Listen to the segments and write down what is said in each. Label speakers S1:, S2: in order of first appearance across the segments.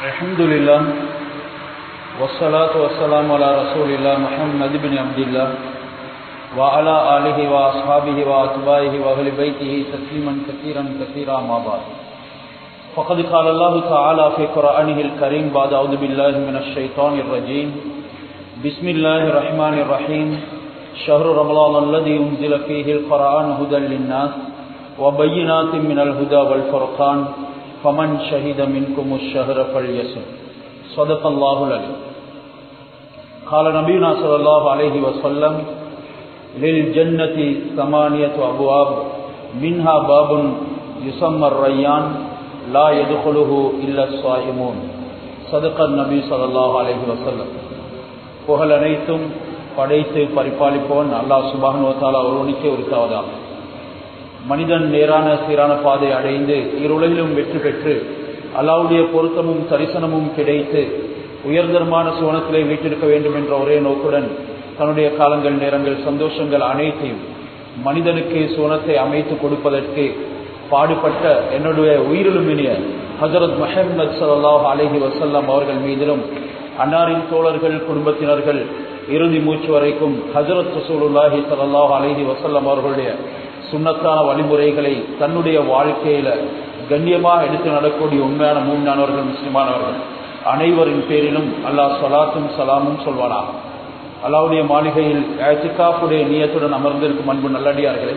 S1: الحمد لله والصلاة والسلام على رسول الله محمد بن عبد الله وعلى آله وأصحابه وأتباعه وأهل بيته تسليما كثيرا كثيرا ما بعد فقد قال الله تعالى في قرآنه الكريم بعد أعوذ بالله من الشيطان الرجيم بسم الله الرحمن الرحيم شهر رمضان الذي أنزل فيه القرآن هدى للناس وبينات من الهدى والفرقان فمن شهد منكم الشهر فليسم صدق الله العليم قال نبينا صلى الله عليه وسلم للجنة ثمانية أبواب منها باب يسمى الريان لا يدخله إلا الصائمون صدق النبي صلى الله عليه وسلم புகழ் அனைத்தும் படைத்து பரிபாலிப்பவன் அல்லாஹ் சுபானுவத்தாலா ஒருவனுக்கே உரித்தாவதாகும் மனிதன் நேரான சீரான பாதை அடைந்து இருளையிலும் வெற்றி பெற்று அல்லாவுடைய பொருத்தமும் தரிசனமும் கிடைத்து உயர்தரமான சுவனத்திலே வீட்டிருக்க வேண்டும் என்ற ஒரே நோக்குடன் தன்னுடைய காலங்கள் நேரங்கள் சந்தோஷங்கள் அனைத்தையும் மனிதனுக்கு சுவனத்தை அமைத்து கொடுப்பதற்கு பாடுபட்ட என்னுடைய உயிரிலும் இனிய ஹசரத் மஹமது சல்லாஹ் அலஹி வசல்லாம் அவர்கள் மீதிலும் அன்னாரின் தோழர்கள் குடும்பத்தினர்கள் இறுதி மூச்சு வரைக்கும் ஹசரத் ரசூலுல்லாஹி சல்லாஹ் அலஹி வசல்லம் அவர்களுடைய சுண்ணத்தான வழிமுறைகளை தன்னுடைய வாழ்க்கையில கண்ணியமாக எடுத்து நடக்கூடிய உண்மையான மூன்றானவர்கள் முஸ்லிமானவர்கள் அனைவரின் பேரிலும் அல்லாஹ் சலாத்தும் சலாமும் சொல்வானா அல்லாவுடைய மாளிகையில் ஏத்திகாப்புடைய நியத்துடன் அமர்ந்திருக்கும் அன்பு நல்லடியார்களே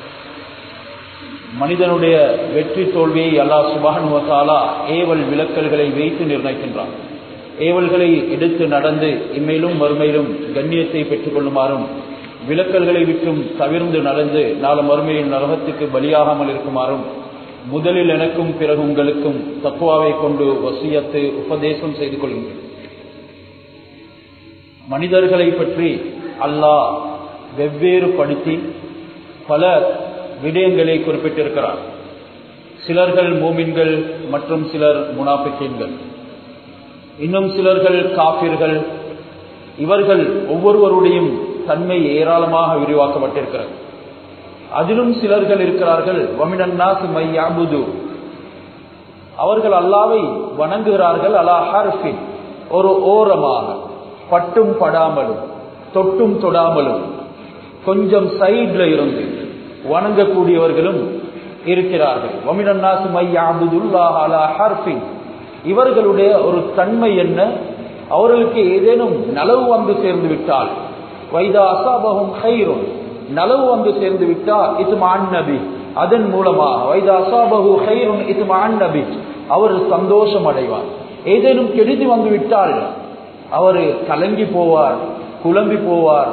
S1: மனிதனுடைய வெற்றி தோல்வியை அல்லாஹ் சுபானுவத்தாலா ஏவல் விளக்கல்களை வைத்து நிர்ணயிக்கின்றான் ஏவல்களை எடுத்து நடந்து இம்மையிலும் மறுமையிலும் கண்ணியத்தை பெற்றுக் கொள்ளுமாறும் விளக்கல்களை விட்டும் தவிர்ந்து நடந்து நாலு மறுமையில் நரகத்துக்கு பலியாகாமல் இருக்குமாறும் முதலில் எனக்கும் பிறகு உங்களுக்கும் தக்குவாவை கொண்டு வசியத்து உபதேசம் செய்து கொள்கின்றேன் மனிதர்களை பற்றி அல்லாஹ் வெவ்வேறு படுத்தி பல விடயங்களை குறிப்பிட்டிருக்கிறார் சிலர்கள் மூமின்கள் மற்றும் சிலர் முனாபிக்கீன்கள் இன்னும் சிலர்கள் காபிர்கள் இவர்கள் ஒவ்வொருவருடையும் தன்மை ஏராளமாக விரிவாக்கப்பட்டிருக்கிறது அதிலும் சிலர்கள் இருக்கிறார்கள் அவர்கள் அல்லாவை வணங்குகிறார்கள் அலா ஹர்ஃபின் ஒரு ஓரமாக பட்டும் படாமலும் தொட்டும் தொடாமலும் கொஞ்சம் சைட்ல இருந்து வணங்கக்கூடியவர்களும் இருக்கிறார்கள் வமினன்னாசு மையாபுதுல்லாஹ் அலா ஹர்ஃபின் இவர்களுடைய ஒரு தன்மை என்ன அவர்களுக்கு ஏதேனும் நலவு வந்து சேர்ந்து விட்டால் வைதா அசாபகும் ஹைரும் நலவு வந்து சேர்ந்து விட்டால் இது நபி அதன் மூலமாக வைதா அசாபகு ஹைரும் இது நபி அவர் சந்தோஷம் அடைவார் ஏதேனும் கெடுதி வந்து விட்டால் அவர் கலங்கி போவார் குழம்பி போவார்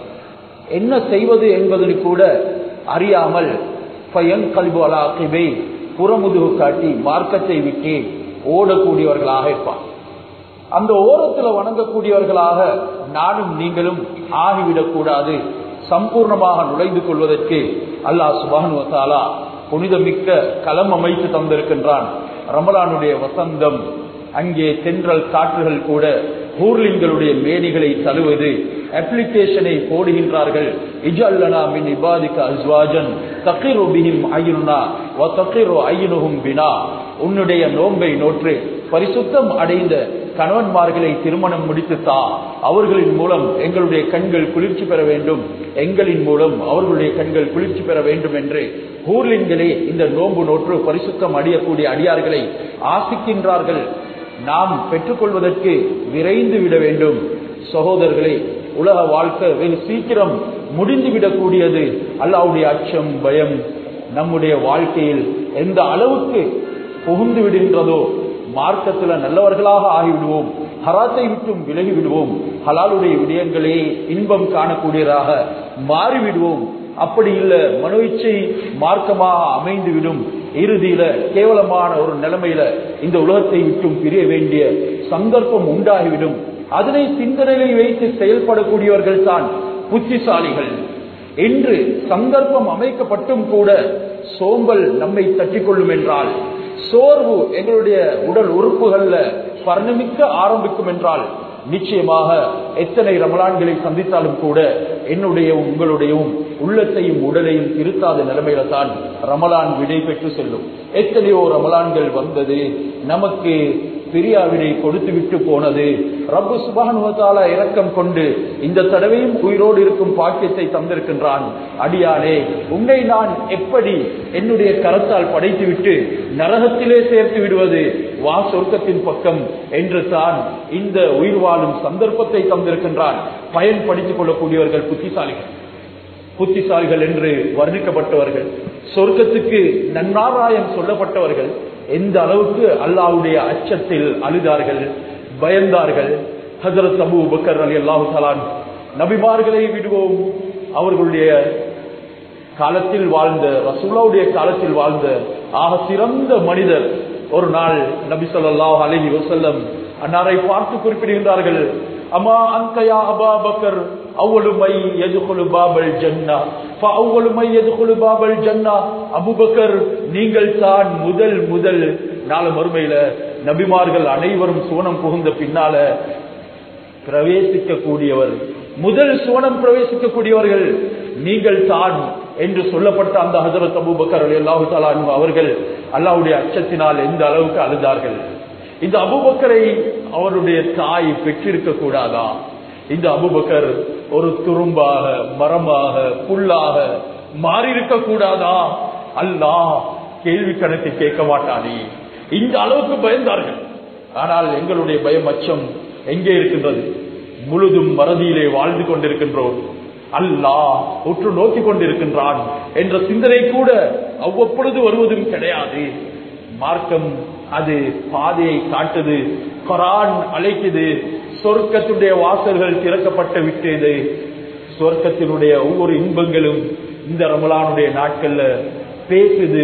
S1: என்ன செய்வது என்பது கூட அறியாமல் பயன் கல்பு அலாக்கிபை புறமுதுகு காட்டி மார்க்கத்தை விட்டு ஓடக்கூடியவர்களாக இருப்பார் அந்த ஓரத்தில் வணங்கக்கூடியவர்களாக நானும் நீங்களும் ஆகிவிடக் கூடாது சம்பூர்ணமாக நுழைந்து கொள்வதற்கு அல்லாஹ் சுபான் வசாலா புனிதமிக்க களம் அமைத்து தந்திருக்கின்றான் ரமலானுடைய வசந்தம் அங்கே தென்றல் காற்றுகள் கூட ஊர்லிங்களுடைய மேனிகளை தழுவது அப்ளிகேஷனை போடுகின்றார்கள் இஜல்லனா மின் இபாதிக்க அஸ்வாஜன் தக்கிரு பிஹிம் ஐயுனா வ தக்கிரு ஐயுனுகும் பினா உன்னுடைய நோன்பை நோற்று பரிசுத்தம் அடைந்த கணவன்மார்களை திருமணம் முடித்து தா அவர்களின் மூலம் எங்களுடைய கண்கள் குளிர்ச்சி பெற வேண்டும் எங்களின் மூலம் அவர்களுடைய கண்கள் குளிர்ச்சி பெற வேண்டும் என்று ஊர்லின்களே இந்த நோன்பு நோற்று பரிசுத்தம் அடையக்கூடிய அடியார்களை ஆசிக்கின்றார்கள் நாம் பெற்றுக்கொள்வதற்கு விரைந்து விட வேண்டும் சகோதரர்களே உலக வாழ்க்கை வெகு சீக்கிரம் முடிந்துவிடக்கூடியது அல்லாவுடைய அச்சம் பயம் நம்முடைய வாழ்க்கையில் எந்த அளவுக்கு புகுந்து விடுகின்றதோ மார்க்கத்தில் நல்லவர்களாக ஆகிவிடுவோம் ஹராத்தை விட்டும் விலகி விடுவோம் ஹலாலுடைய விடயங்களே இன்பம் காணக்கூடியதாக மாறிவிடுவோம் அப்படி இல்ல மனோயிச்சை மார்க்கமாக அமைந்துவிடும் இறுதியில கேவலமான ஒரு நிலைமையில இந்த உலகத்தை விட்டும் பிரிய வேண்டிய சந்தர்ப்பம் உண்டாகிவிடும் அதனை சிந்தனையில் வைத்து செயல்படக்கூடியவர்கள் தான் புத்திசாலிகள் என்று சந்தர்ப்பம் அமைக்கப்பட்டும் கூட சோம்பல் நம்மை தட்டிக்கொள்ளும் என்றால் சோர்வு எங்களுடைய உடல் உறுப்புகள்ல பர்ணமிக்க ஆரம்பிக்கும் என்றால் நிச்சயமாக எத்தனை ரமலான்களை சந்தித்தாலும் கூட என்னுடைய உங்களுடையவும் உள்ளத்தையும் உடலையும் திருத்தாத நிலைமையில தான் ரமலான் விடை பெற்று செல்லும் எத்தனையோ ரமலான்கள் வந்தது நமக்கு பிரியாவினை கொடுத்து விட்டு போனது ரப்பு சுபானுவத்தால இரக்கம் கொண்டு இந்த தடவையும் உயிரோடு இருக்கும் பாக்கியத்தை தந்திருக்கின்றான் அடியானே உன்னை நான் எப்படி என்னுடைய கரத்தால் படைத்து விட்டு நரகத்திலே சேர்த்து விடுவது வா சொர்க்கத்தின் பக்கம் என்று தான் இந்த உயிர் வாழும் சந்தர்ப்பத்தை தந்திருக்கின்றான் பயன்படுத்திக் கொள்ளக்கூடியவர்கள் புத்திசாலிகள் புத்திசாலிகள் என்று வர்ணிக்கப்பட்டவர்கள் சொர்க்கத்துக்கு நன்னாராயம் சொல்லப்பட்டவர்கள் எந்த அளவுக்கு அல்லாவுடைய அச்சத்தில் அழுதார்கள் பயந்தார்கள் ஹசரத் அபு பக்கர் அலி அல்லாஹு சலான் நபிமார்களை விடுவோம் அவர்களுடைய காலத்தில் வாழ்ந்த ரசூலாவுடைய காலத்தில் வாழ்ந்த ஆக சிறந்த மனிதர் ஒரு நாள் நபி சொல்லாஹ் அலஹி வசல்லம் அன்னாரை பார்த்து குறிப்பிடுகின்றார்கள் அம்மா அங்கயா அபா பக்கர் அவ்வளுமை எதுகுலு பாபல் ஜன்னா அவ்வளுமை எதுகுலு பாபல் ஜன்னா அபுபக்கர் நீங்கள் தான் முதல் முதல் நாலு மறுமையில நபிமார்கள் அனைவரும் சுவனம் புகுந்த பின்னால பிரவேசிக்க கூடியவர் முதல் சுவனம் பிரவேசிக்க கூடியவர்கள் நீங்கள் தான் என்று சொல்லப்பட்ட அந்த ஹசரத் அபுபக்கர் அல்லாஹு தாலா அவர்கள் அல்லாவுடைய அச்சத்தினால் எந்த அளவுக்கு அழுதார்கள் இந்த அபுபக்கரை அவருடைய தாய் பெற்றிருக்க கூடாதா இந்த அபுபக்கர் ஒரு துரும்பாக மரமாக புல்லாக மாறியிருக்க கூடாதா அல்லாஹ் கேள்வி கணக்கு கேட்க மாட்டானே இந்த அளவுக்கு பயந்தார்கள் ஆனால் எங்களுடைய பயம் அச்சம் எங்கே இருக்கின்றது முழுதும் மறதியிலே வாழ்ந்து கொண்டிருக்கின்றோம் அல்லாஹ் உற்று நோக்கி கொண்டிருக்கின்றான் என்ற சிந்தனை கூட அவ்வப்பொழுது வருவதும் கிடையாது மார்க்கம் அது பாதையை காட்டுது கொரான் அழைக்குது சொர்க்கத்துடைய வாசல்கள் திறக்கப்பட்டு விட்டது சொர்க்கத்தினுடைய ஒவ்வொரு இன்பங்களும் இந்த ரமலானுடைய நாட்கள்ல பேசுது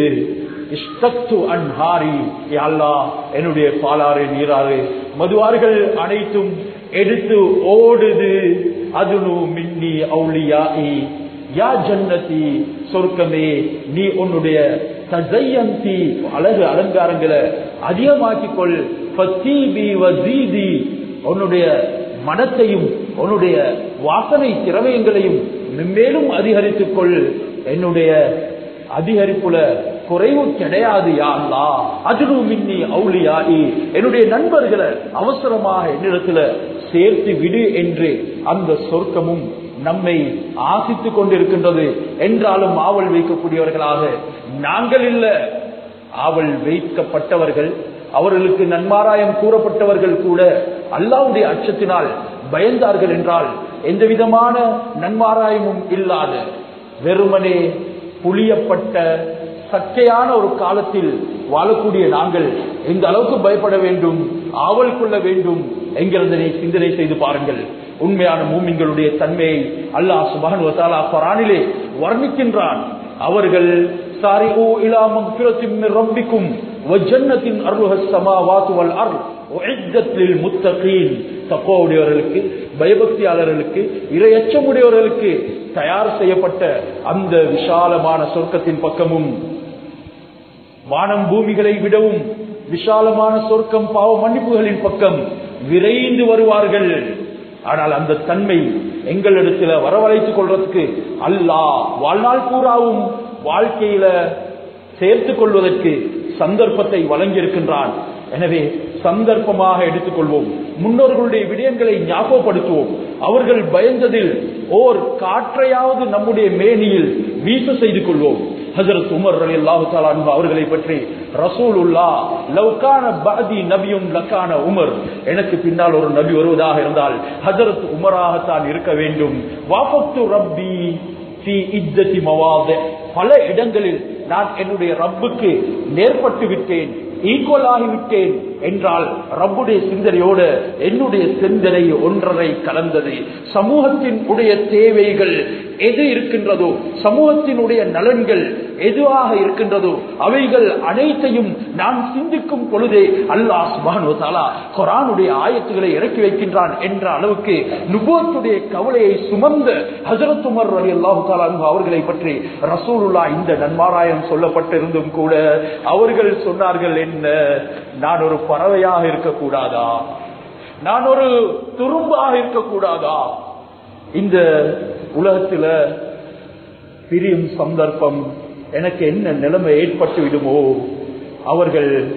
S1: என்னுடைய பாலாறு நீராறு மதுவார்கள் அனைத்தும் எடுத்து ஓடுது அதுனு மின்னி அவுளியாயி யா ஜன்னதி சொர்க்கமே நீ உன்னுடைய தஜயந்தி அழகு அலங்காரங்களை அதிகமாக்கிக் கொள் உன்னுடைய மனத்தையும் உன்னுடைய வாசனை திரவியங்களையும் மேலும் அதிகரித்துக் கொள் என்னுடைய அதிகரிப்புல குறைவு கிடையாது யாழ்லா அதுவும் மின்னி அவுளியாயி என்னுடைய நண்பர்களை அவசரமாக என்னிடத்துல சேர்த்து விடு என்று அந்த சொர்க்கமும் நம்மை ஆசித்துக் கொண்டிருக்கின்றது என்றாலும் ஆவல் வைக்கக்கூடியவர்களாக நாங்கள் இல்ல ஆவல் வைக்கப்பட்டவர்கள் அவர்களுக்கு நன்மாராயம் கூறப்பட்டவர்கள் கூட அல்லாவுடைய அச்சத்தினால் பயந்தார்கள் என்றால் எந்த விதமான நன்மாராயமும் இல்லாத வெறுமனே புளியப்பட்ட சக்கையான ஒரு காலத்தில் வாழக்கூடிய நாங்கள் எந்த அளவுக்கு பயப்பட வேண்டும் ஆவல் கொள்ள வேண்டும் என்கிறதனை சிந்தனை செய்து பாருங்கள் உண்மையான மூமின்களுடைய தன்மையை அல்லாஹ் சுபான் வசாலா குரானிலே வர்ணிக்கின்றான் அவர்கள் சாரி ஓ இலாமம் ரப்பிக்கும் வஜன்னத்தின் அருள்ஹ சமாவாத்து வல் அருள் முத்தகீன் தப்போவுடையவர்களுக்கு பயபக்தியாளர்களுக்கு இரையச்சமுடையவர்களுக்கு தயார் செய்யப்பட்ட அந்த விசாலமான சொர்க்கத்தின் பக்கமும் வானம் பூமிகளை விடவும் விசாலமான சொர்க்கம் பாவ மன்னிப்புகளின் பக்கம் விரைந்து வருவார்கள் ஆனால் அந்த தன்மை எங்களிடத்துல வரவழைத்துக் கொள்றதுக்கு அல்லாஹ் வாழ்நாள் பூராவும் வாழ்க்கையில சேர்த்துக் கொள்வதற்கு சந்தர்ப்பத்தை வழங்கியிருக்கின்றான் எனவே சந்தர்ப்பமாக எடுத்துக்கொள்வோம் முன்னோர்களுடைய விடயங்களை ஞாபகப்படுத்துவோம் அவர்கள் பயந்ததில் ஓர் காற்றையாவது நம்முடைய மேனியில் வீச செய்து கொள்வோம் ஹசரத் உமர் அலி அல்லாஹு அவர்களை பற்றி ரசூல் உல்லா லவ்கான பாதி நபியும் லக்கான உமர் எனக்கு பின்னால் ஒரு நபி வருவதாக இருந்தால் ஹசரத் உமராகத்தான் இருக்க வேண்டும் வாபத்து ரப்பி பல இடங்களில் நான் என்னுடைய ரப்புக்கு நேர்பட்டு விட்டேன் ஈக்குவல் ஆகிவிட்டேன் என்றால் ரப்புடைய சிந்தனையோடு என்னுடைய சிந்தனை ஒன்றரை கலந்தது சமூகத்தின் உடைய தேவைகள் எது இருக்கின்றதோ சமூகத்தினுடைய நலன்கள் எதுவாக இருக்கின்றதோ அவைகள் அனைத்தையும் நான் சிந்திக்கும் பொழுதே அல்லாஹ் சுபானு தாலா குரானுடைய ஆயத்துகளை இறக்கி வைக்கின்றான் என்ற அளவுக்கு நுபோத்துடைய கவலையை சுமந்த ஹசரத் உமர் அலி அல்லாஹு தாலா அவர்களை பற்றி ரசூலுல்லா இந்த நன்மாராயம் சொல்லப்பட்டிருந்தும் கூட அவர்கள் சொன்னார்கள் என்ன நான் ஒரு பறவையாக இருக்கக்கூடாதா நான் ஒரு துரும்பாக இருக்கக்கூடாதா இந்த உலகத்துல பிரியும் சந்தர்ப்பம் எனக்கு என்ன நிலைமை ஏற்பட்டு விடுமோ அவர்கள்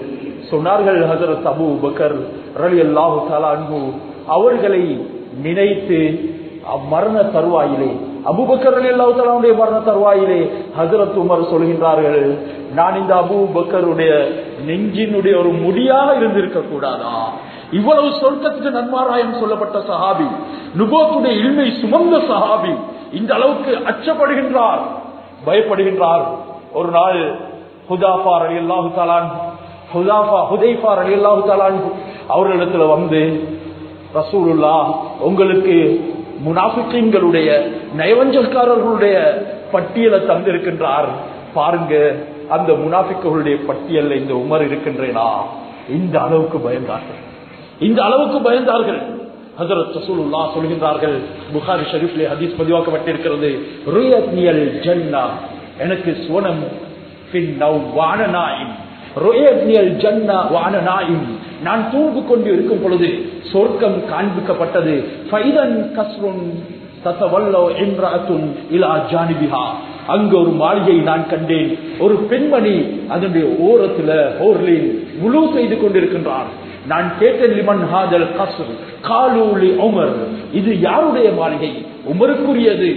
S1: சொன்னார்கள் ஹசரத் அபு பக்கர் ரலி அல்லாஹு அன்பு அவர்களை நினைத்து மரண தருவாயிலே அபுபக்கர் அலி அல்லாஹுடைய மரண தருவாயிலே ஹசரத் உமர் சொல்கின்றார்கள் நான் இந்த அபு பக்கருடைய நெஞ்சினுடைய ஒரு முடியாக இருந்திருக்க கூடாதா இவ்வளவு சொர்க்கத்துக்கு நன்மாராயம் சொல்லப்பட்ட சஹாபி நுபோத்துடைய இல்மை சுமந்த சஹாபி இந்த அளவுக்கு அச்சப்படுகின்றார் பயப்படுகின்றார் ஒரு நாள் ஹுதாஃபார் அலி அல்லாஹு தாலான் ஹுதாஃபா ஹுதைஃபார் அலி அல்லாஹு தாலான் அவர்களிடத்துல வந்து ரசூலுல்லா உங்களுக்கு முனாஃபிக்கீன்களுடைய நயவஞ்சல்காரர்களுடைய பட்டியலை தந்திருக்கின்றார் பாருங்க அந்த முனாஃபிக்கர்களுடைய பட்டியல்ல இந்த உமர் இருக்கின்றேனா இந்த அளவுக்கு பயந்தார்கள் இந்த அளவுக்கு பயந்தார்கள் ஹசரத் ரசூலுல்லா சொல்கின்றார்கள் புகாரி ஷரீஃப்லே ஹதீஸ் பதிவாக்கப்பட்டிருக்கிறது ருயத்னியல் ஜன்னா எனக்கு சுவனம் பின் நவ் வானநாயின் ருயத்னியல் ஜன்னா வானநாயின் நான் தூங்கு கொண்டு இருக்கும் பொழுது சொர்க்கம் காண்பிக்கப்பட்டது ஃபைதன் கஸ்ருன் தசவல்லோ இம்ராத்துன் இலா ஜானிபிஹா அங்கு ஒரு மாளிகை நான் கண்டேன் ஒரு பெண்மணி அதனுடைய ஓரத்துல ஓர்லில் முழு செய்து கொண்டிருக்கின்றார் நான் கேட்டேன் லிமன் ஹாஜல் கசுர் காலூலி உமர் இது யாருடைய மாளிகை உமருக்குரியது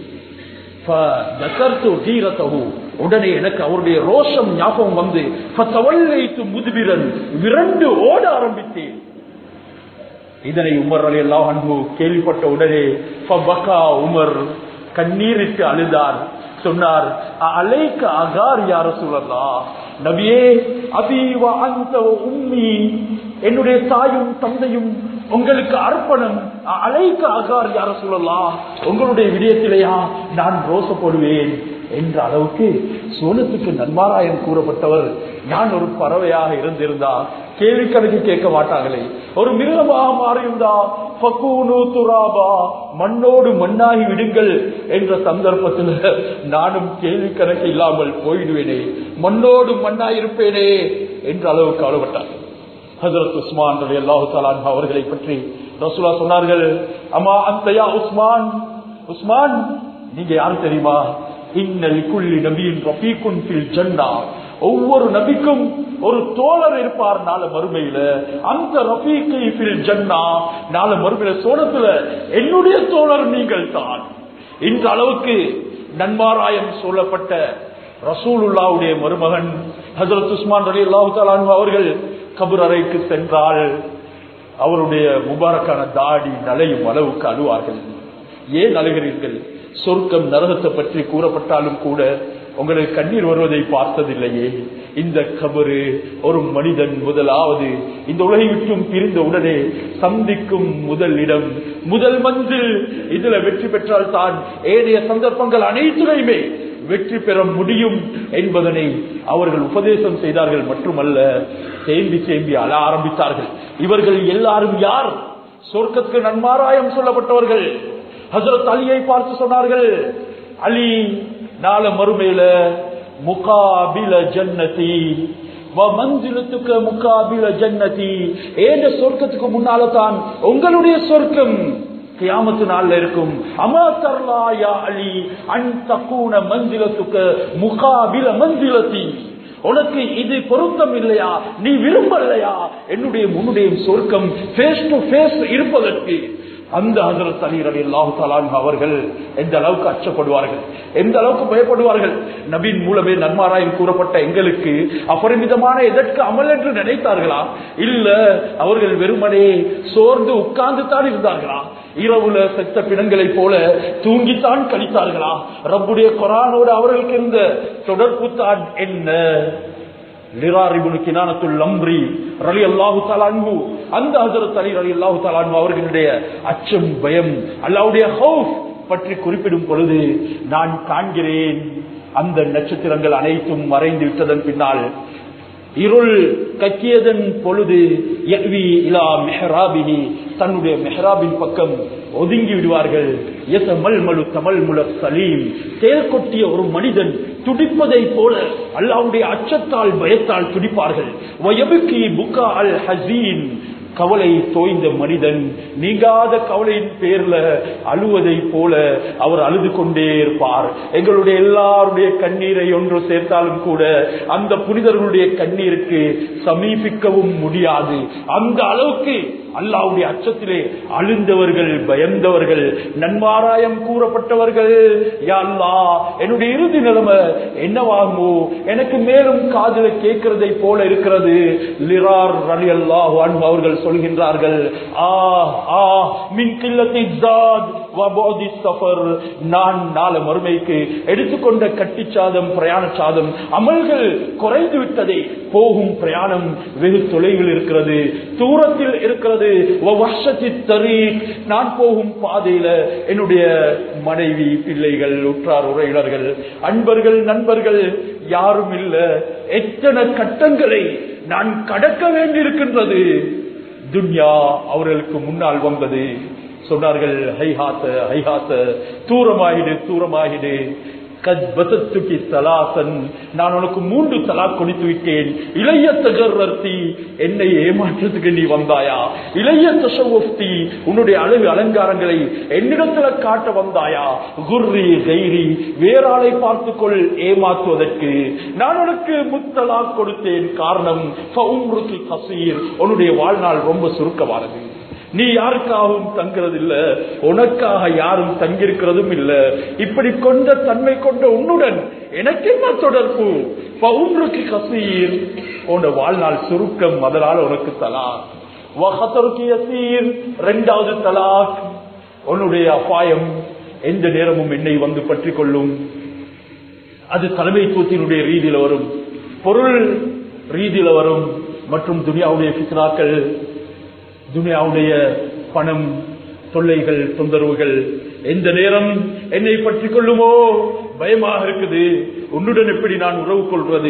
S1: உடனே எனக்கு அவருடைய ரோஷம் ஞாபகம் வந்து முதுபிரன் விரண்டு ஓட ஆரம்பித்தேன் இதனை உமர் அலி அல்லா அன்பு கேள்விப்பட்ட உடனே உமர் கண்ணீரிட்டு அழுதார் சொன்னார் அலைக்க அகார் யார சொல்லலா நபியே அபீவ அந்த உம்மி என்னுடைய தாயும் தந்தையும் உங்களுக்கு அர்ப்பணம் அலைக்க அகார் யார சொல்லலாம் உங்களுடைய விடயத்திலேயா நான் ரோசப்படுவேன் என்ற அளவுக்கு சோனத்துக்கு நன்மாராயம் கூறப்பட்டவர் நான் ஒரு பறவையாக இருந்திருந்தா கேள்வி கணக்கு கேட்க மாட்டாங்களே ஒரு மிருகமாக மாறியிருந்தா பக்கூனு துராபா மண்ணோடு மண்ணாகி விடுங்கள் என்ற சந்தர்ப்பத்தில் நானும் கேள்வி கணக்கு இல்லாமல் போயிடுவேனே மண்ணோடு மண்ணாயிருப்பேனே என்ற அளவுக்கு கவலைப்பட்டார் ஹசரத் உஸ்மான் ரவி அல்லாஹு தாலான் அவர்களை பற்றி ரசூலா சொன்னார்கள் அம்மா அந்தயா உஸ்மான் உஸ்மான் நீங்க யாரு தெரியுமா இன்னல் குள்ளி நபியின் ரபீக்குன் ஃபில் ஜன்னா ஒவ்வொரு நபிக்கும் ஒரு தோழர் இருப்பார் நாள மறுமையில அந்த ரபீக்கை ஃபில் ஜன்னா நாள மறுமையில சோனத்துல என்னுடைய தோழர் நீங்கள் தான் இந்த அளவுக்கு நன்மாராயம் சொல்லப்பட்ட ரசூலுல்லாவுடைய மருமகன் ஹசரத் உஸ்மான் அலி அல்லாஹு அவர்கள் கபர் அறைக்கு சென்றால் அவருடைய முபாரக்கான தாடி நலையும் அளவுக்கு அழுவார்கள் ஏன் அழுகிறீர்கள் சொர்க்கம் நரகத்தை பற்றி கூறப்பட்டாலும் கூட உங்களுக்கு கண்ணீர் வருவதை பார்த்ததில்லையே இந்த கபரு ஒரு மனிதன் முதலாவது இந்த உலகை விட்டும் பிரிந்த உடனே சந்திக்கும் முதல் இடம் முதல் மந்தில் இதுல வெற்றி பெற்றால் தான் ஏனைய சந்தர்ப்பங்கள் அனைத்துலையுமே வெற்றி பெற முடியும் என்பதனை அவர்கள் உபதேசம் செய்தார்கள் மட்டுமல்ல தேம்பி தேம்பி அழ ஆரம்பித்தார்கள் இவர்கள் எல்லாரும் யார் சொர்க்கத்துக்கு நன்மாராயம் சொல்லப்பட்டவர்கள் ஹசரத் அலியை பார்த்து சொன்னார்கள் அலி நாள மறுமையில முகாபில ஜன்னதி மந்திரத்துக்கு முகாபில ஜன்னதி ஏந்த சொர்க்கத்துக்கு முன்னால தான் உங்களுடைய சொர்க்கம் கியாமத்து நாள்ல இருக்கும் அமா தர்லாயா அலி அன் தக்கூன மந்திலத்துக்கு முகாபில மந்திலத்தி உனக்கு இது பொருத்தம் இல்லையா நீ விரும்பலையா என்னுடைய முன்னுடைய சொர்க்கம் பேஸ் டு பேஸ் இருப்பதற்கு அந்த ஹசரத் அலி ரவி அல்லாஹு அவர்கள் எந்த அளவுக்கு அச்சப்படுவார்கள் எந்த அளவுக்கு பயப்படுவார்கள் நபின் மூலமே நன்மாராயம் கூறப்பட்ட எங்களுக்கு அபரிமிதமான எதற்கு அமல் என்று நினைத்தார்களா இல்ல அவர்கள் வெறுமனே சோர்ந்து உட்கார்ந்து தான் இருந்தார்களா இரவுல செத்த பிணங்களை போல தூங்கித்தான் கழித்தார்களா ரப்புடைய கொரானோடு அவர்களுக்கு இருந்த தொடர்பு தான் என்ன அந்த ஹசரத் அலி அலி அல்லாஹு தாலான்பு அவர்களுடைய அச்சம் பயம் அல்லாவுடைய ஹவுஸ் பற்றி குறிப்பிடும் பொழுது நான் காண்கிறேன் அந்த நட்சத்திரங்கள் அனைத்தும் மறைந்து விட்டதன் பின்னால் இருள் கக்கியதன் பொழுது தன்னுடைய மெஹராபின் பக்கம் ஒதுங்கி விடுவார்கள் தேல் கொட்டிய ஒரு மனிதன் துடிப்பதை போல அல்லாவுடைய அச்சத்தால் பயத்தால் துடிப்பார்கள் கவலை தோய்ந்த மனிதன் நீங்காத கவலையின் பேர்ல அழுவதை போல அவர் அழுது கொண்டே இருப்பார் எங்களுடைய எல்லாருடைய கண்ணீரை ஒன்று சேர்த்தாலும் கூட அந்த புனிதர்களுடைய கண்ணீருக்கு சமீபிக்கவும் முடியாது அந்த அளவுக்கு அல்லாவுடைய அச்சத்திலே அழுந்தவர்கள் பயந்தவர்கள் நன்மாராயம் கூறப்பட்டவர்கள் யா அல்லாஹ் என்னுடைய இறுதி நிலைமை என்னவாகுமோ எனக்கு மேலும் காதல கேட்கிறதை போல இருக்கிறது லிரார் ரலி அல்லாஹ் அவர்கள் சொல்கின்றார்கள் ஆ ஆ மின் கில்லத்தை ஜாத் வபோதி சஃபர் நான் நாளை மறுமைக்கு எடுத்துக்கொண்ட கட்டி சாதம் பிரயாண சாதம் அமல்கள் குறைந்து விட்டதே போகும் பிரயாணம் வெகு தொலைவில் இருக்கிறது தூரத்தில் இருக்கிறது நான் போகும் பாதையில என்னுடைய மனைவி பிள்ளைகள் உற்றார் உறவினர்கள் அன்பர்கள் நண்பர்கள் யாரும் இல்ல எத்தனை கட்டங்களை நான் கடக்க வேண்டியிருக்கின்றது துன்யா அவர்களுக்கு முன்னால் வந்தது சொன்னார்கள் ஹைஹாத்த ஹைஹாத்த தூரமாகிடு தூரமாகிடு நான் உனக்கு மூன்று தலா கொடுத்து விட்டேன் இளைய தகர்த்தி என்னை ஏமாற்றத்துக்கு நீ வந்தாயா இளைய தசவப்தி உன்னுடைய அழகு அலங்காரங்களை என்னிடத்துல காட்ட வந்தாயா குர்ரி கைரி வேறாளை பார்த்துக்கொள் ஏமாற்றுவதற்கு நான் உனக்கு முத்தலா கொடுத்தேன் காரணம் கசீர் உன்னுடைய வாழ்நாள் ரொம்ப சுருக்கமானது நீ யாருக்காகவும் தங்குறது இல்ல உனக்காக யாரும் தங்கியிருக்கிறதும் இல்ல இப்படி கொண்ட தன்மை கொண்ட உன்னுடன் எனக்கு என்ன தொடர்பு பவுன்றுக்கு கசீர் உன் வாழ்நாள் சுருக்கம் அதனால் உனக்கு தலாக் வகத்தருக்கு யசீர் இரண்டாவது தலாக் உன்னுடைய அபாயம் எந்த நேரமும் என்னை வந்து பற்றி கொள்ளும் அது தலைமைத்துவத்தினுடைய ரீதியில வரும் பொருள் ரீதியில வரும் மற்றும் துனியாவுடைய பித்ராக்கள் துனியாவுடைய பணம் தொல்லைகள் தொந்தரவுகள் எந்த நேரம் என்னை பற்றி கொள்ளுமோ பயமாக இருக்குது உன்னுடன் எப்படி நான் உறவு கொள்வது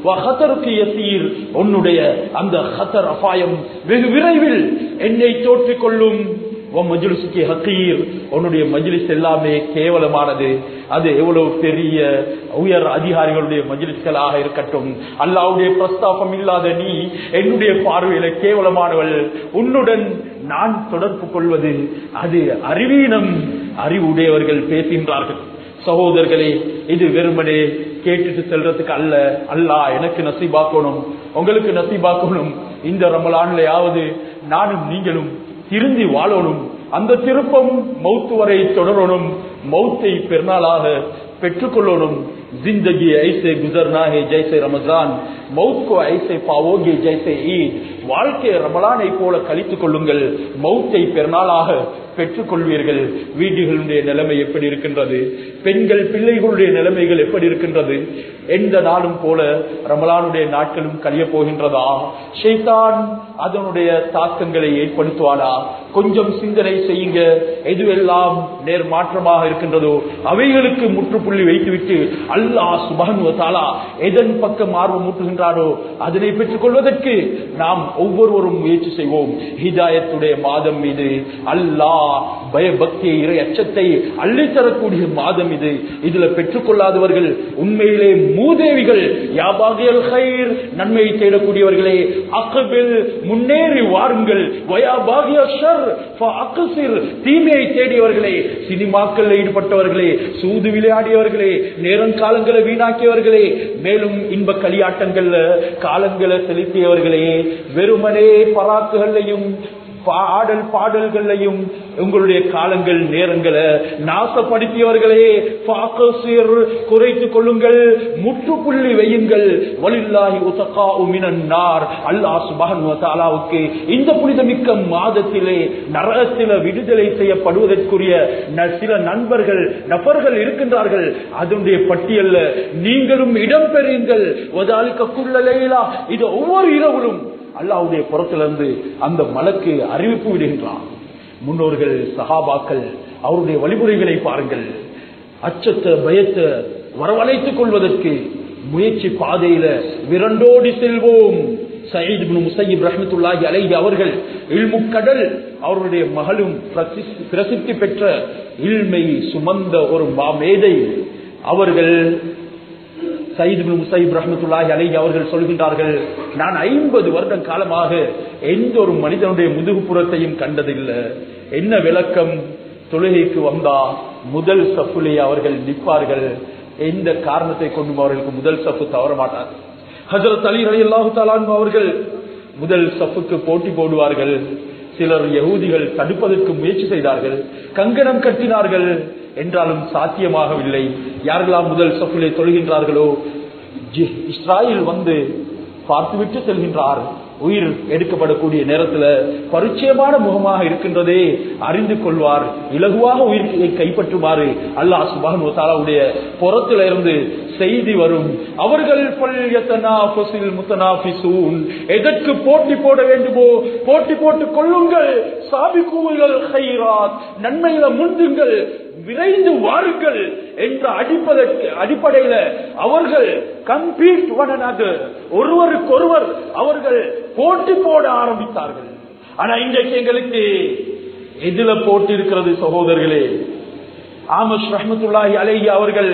S1: யசீர் உன்னுடைய அந்த ஹத்தர் அபாயம் வெகு விரைவில் என்னை தோற்றிக் கொள்ளும் மஜ்லிசுக்கு ஹக்கீர் உன்னுடைய மஜ்லிஸ் எல்லாமே கேவலமானது அது எவ்வளவு பெரிய உயர் அதிகாரிகளுடைய மஜ்லிஸ்களாக இருக்கட்டும் அல்லாவுடைய பிரஸ்தாபம் இல்லாத நீ என்னுடைய பார்வையில கேவலமானவள் உன்னுடன் நான் தொடர்பு கொள்வது அது அறிவீனம் அறிவுடையவர்கள் பேசுகின்றார்கள் சகோதரர்களே இது வெறுமனே கேட்டுட்டு செல்றதுக்கு அல்ல அல்லா எனக்கு நசீபாக்கணும் உங்களுக்கு நசீபாக்கணும் இந்த ரமலான்லையாவது நானும் நீங்களும் திருந்தி வாழணும் அந்த திருப்பம் மௌத்து வரை தொடரணும் மௌத்தை பெருநாளாக பெற்றுக்கொள்ளணும் जिंदगी ऐसे गुजरना है जैसे रमजान मौत को ऐसे पाओगे जैसे ईद வாழ்க்கை ரமலானை போல கழித்துக் கொள்ளுங்கள் மௌத்தை பெருநாளாக பெற்றுக் கொள்வீர்கள் வீடுகளுடைய நிலைமை எப்படி இருக்கின்றது பெண்கள் பிள்ளைகளுடைய நிலைமைகள் எப்படி இருக்கின்றது எந்த நாளும் போல ரமலானுடைய நாட்களும் கழிய போகின்றதா ஷைத்தான் அதனுடைய தாக்கங்களை ஏற்படுத்துவானா கொஞ்சம் சிந்தனை செய்யுங்க எதுவெல்லாம் நேர் மாற்றமாக இருக்கின்றதோ அவைகளுக்கு முற்றுப்புள்ளி வைத்துவிட்டு அல்லாஹ் சுபானுவத்தாலா எதன் பக்கம் ஆர்வம் ஊட்டுகின்றாரோ அதனை பெற்றுக் கொள்வதற்கு நாம் ஒவ்வொருவரும் முயற்சி செய்வோம் ஹிதாயத்துடைய மாதம் இது அல்லாஹ் பயபக்தியை இறை அச்சத்தை அள்ளித்தரக்கூடிய மாதம் இது இதுல பெற்றுக்கொள்ளாதவர்கள் உண்மையிலே மூதேவிகள் யாபாகியல் ஹைர் நன்மையை தேடக்கூடியவர்களே அக்கபில் முன்னேறி வாருங்கள் வயாபாகிய ஷர் அக்கசிர் தீமையை தேடியவர்களே சினிமாக்கள் ஈடுபட்டவர்களே சூது விளையாடியவர்களே நேரம் காலங்களை வீணாக்கியவர்களே மேலும் இன்ப களியாட்டங்கள்ல காலங்களை செலுத்தியவர்களே வெறுமனே பராக்குகளையும் பாடல் பாடல்களையும் உங்களுடைய காலங்கள் நேரங்களை நாசப்படுத்தியவர்களே குறைத்துக் கொள்ளுங்கள் முற்றுப்புள்ளி வையுங்கள் வலில்லாஹி உதகா உமினார் அல்லாஹ் சுபானுக்கு இந்த புனிதமிக்க மாதத்திலே நரகத்தில விடுதலை செய்யப்படுவதற்குரிய சில நண்பர்கள் நபர்கள் இருக்கின்றார்கள் அதனுடைய பட்டியல்ல நீங்களும் இடம்பெறுங்கள் குள்ளலையிலா இது ஒவ்வொரு இரவிலும் அல்லாவுடைய புறத்திலிருந்து அந்த மலக்கு அறிவிப்பு விடுகின்றான் முன்னோர்கள் சகாபாக்கள் அவருடைய வழிமுறைகளை பாருங்கள் அச்சத்தை பயத்தை வரவழைத்துக் கொள்வதற்கு முயற்சி பாதையில விரண்டோடி செல்வோம் சயீத் முசைப் ரஹமத்துல்லாஹி அலைஹி அவர்கள் இல்முக்கடல் அவருடைய மகளும் பிரசித்தி பெற்ற இல்மை சுமந்த ஒரு மாமேதை அவர்கள் சயீத் பின் முசைப் ரஹ்மத்துல்லாஹி அலைஹி அவர்கள் சொல்கின்றார்கள் நான் ஐம்பது வருடம் காலமாக எந்த ஒரு மனிதனுடைய முதுகுப்புறத்தையும் கண்டதில்லை என்ன விளக்கம் தொழுகைக்கு வந்தா முதல் சஃப்புலே அவர்கள் நிற்பார்கள் எந்த காரணத்தை கொண்டும் அவர்களுக்கு முதல் சஃப்பு தவற மாட்டார் ஹசரத் அலி அலி அல்லாஹு அவர்கள் முதல் சஃப்புக்கு போட்டி போடுவார்கள் சிலர் யகூதிகள் தடுப்பதற்கு முயற்சி செய்தார்கள் கங்கணம் கட்டினார்கள் என்றாலும் சாத்தியமாகவில்லை யாரெல்லாம் முதல் சஃபிலே தொழுகின்றார்களோ ஜி- இஸ்ராயில் வந்து பார்த்துவிட்டு செல்கின்றார் உயிர் எடுக்கப்படக்கூடிய நேரத்துல பரிச்சயமான முகமாக இருக்கின்றதே அறிந்து கொள்வார் இலகுவாக உயிரை கைப்பற்றுமாறு அல்லாஹ் சுபான் தாலாவுடைய புறத்தில இருந்து செய்தி வரும் அவர்கள் பல்யத்தனாஃபஸில் முத்தனாஃபிசூன். எதற்கு போட்டி போட வேண்டுமோ போட்டி போட்டுக் கொள்ளுங்கள் சாபிகூங்கள் ஹைராத் நன்மையில முந்துங்கள் விரைந்து வாருங்கள் என்ற அடிப்பதற்கு அடிப்படையில அவர்கள் கம்பீட் ஒன் ஒருவருக்கொருவர் அவர்கள் போட்டி போட ஆரம்பித்தார்கள் ஆனா இன்றைக்கு எங்களுக்கு எதுல போட்டி இருக்கிறது சகோதரர்களே ஆமஸ் ரஹமத்துல்லாஹி அலைஹி அவர்கள்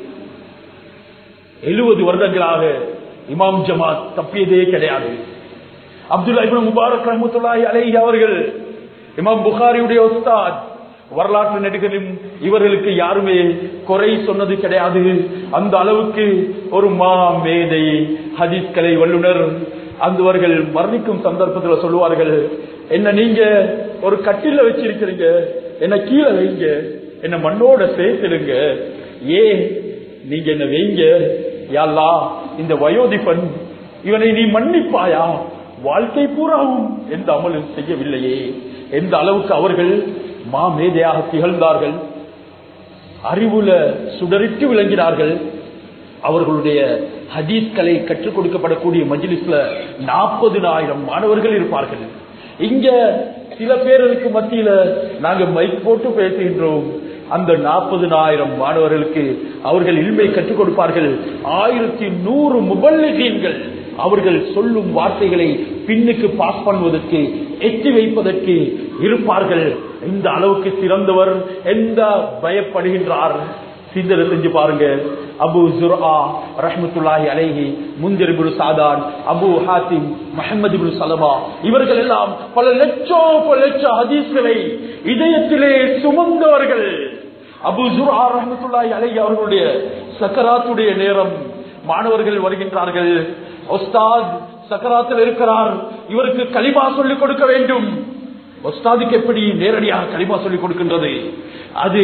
S1: எழுபது வருடங்களாக இமாம் ஜமாத் தப்பியதே கிடையாது அப்துல்லா இப்னு முபாரக் ரஹமத்துல்லாஹி அலைஹி அவர்கள் இமாம் புகாரியுடைய உஸ்தாத் வரலாற்று நெடுகளிலும் இவர்களுக்கு யாருமே குறை சொன்னது கிடையாது அந்த அளவுக்கு ஒரு மா மேதை ஹதீஸ் கலை வல்லுனர் அந்தவர்கள் மரணிக்கும் சந்தர்ப்பத்தில் சொல்லுவார்கள் என்ன நீங்க ஒரு கட்டில வச்சிருக்கிறீங்க என்ன கீழே வைங்க என்ன மண்ணோட சேர்த்துடுங்க ஏன் நீங்க என்ன வைங்க யாழ்லா இந்த வயோதிபன் இவனை நீ மன்னிப்பாயா வாழ்க்கை பூராவும் எந்த அமலும் செய்யவில்லையே எந்த அளவுக்கு அவர்கள் மாமேதையாக திகழ்ந்தார்கள் அறிவுல சுடரிட்டு விளங்கினார்கள் அவர்களுடைய ஹதீஸ்களை கற்றுக் கொடுக்கப்படக்கூடிய மஜ்லிஸ்ல நாற்பதுனாயிரம் மாணவர்கள் இருப்பார்கள் இங்க சில பேருக்கு மத்தியில நாங்க மைக் போட்டு பேசுகின்றோம் அந்த நாற்பதுனாயிரம் மாணவர்களுக்கு அவர்கள் இல்மை கற்றுக் கொடுப்பார்கள் ஆயிரத்தி நூறு முபல்லிகீன்கள் அவர்கள் சொல்லும் வார்த்தைகளை பின்னுக்கு பாஸ் பண்ணுவதற்கு எட்டி வைப்பதற்கு இருப்பார்கள் இந்த அளவுக்கு சிறந்தவர் எந்த பயப்படுகின்றார் சிந்தனை செஞ்சு பாருங்க அபு ஜுர்ஆ ரஹ்மத்துல்லாஹி அலைஹி முந்திர் இப்னு சாதான் அபு ஹாத்திம் முஹம்மது இப்னு சலமா இவர்கள் எல்லாம் பல லட்சம் பல லட்சம் ஹதீஸ்களை இதயத்திலே சுமந்தவர்கள் அபு ஜுர்ஆ ரஹ்மத்துல்லாஹி அலைஹி அவர்களுடைய சக்கராத்துடைய நேரம் மாணவர்கள் வருகின்றார்கள் ஒஸ்தாத் சக்கராத்தில் இருக்கிறார் இவருக்கு களிமா சொல்லிக் கொடுக்க வேண்டும் ஒஸ்தாதுக்கு எப்படி நேரடியாக களிமா சொல்லிக் கொடுக்கின்றது அது